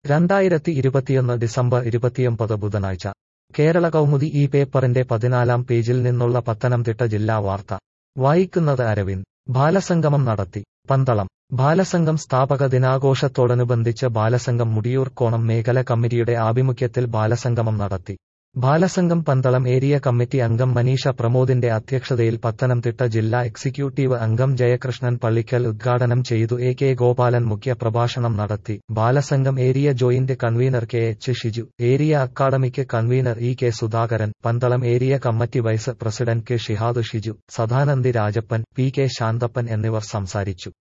രണ്ടായിരത്തി ഇരുപത്തിയൊന്ന് ഡിസംബർ ഇരുപത്തിയൊമ്പത് ബുധനാഴ്ച കേരള കൗമുദി ഈ പേപ്പറിന്റെ പതിനാലാം പേജിൽ നിന്നുള്ള പത്തനംതിട്ട ജില്ലാ വാർത്ത വായിക്കുന്നത് അരവിന്ദ് ബാലസംഗമം നടത്തി പന്തളം ബാലസംഘം സ്ഥാപക ദിനാഘോഷത്തോടനുബന്ധിച്ച് ബാലസംഘം മുടിയൂർക്കോണം മേഖല കമ്മിറ്റിയുടെ ആഭിമുഖ്യത്തിൽ ബാലസംഗമം നടത്തി ബാലസംഘം പന്തളം ഏരിയ കമ്മിറ്റി അംഗം മനീഷ പ്രമോദിന്റെ അധ്യക്ഷതയിൽ പത്തനംതിട്ട ജില്ലാ എക്സിക്യൂട്ടീവ് അംഗം ജയകൃഷ്ണൻ പള്ളിക്കൽ ഉദ്ഘാടനം ചെയ്തു എ കെ ഗോപാലൻ മുഖ്യ പ്രഭാഷണം നടത്തി Balasangham area joint convener K H Shiju area academic convener E K Sudhakaran Pandalam area committee vice president K Shihad Shiju Sadanandi Rajappan P K Santhappan എന്നിവർ സംസാരിച്ചു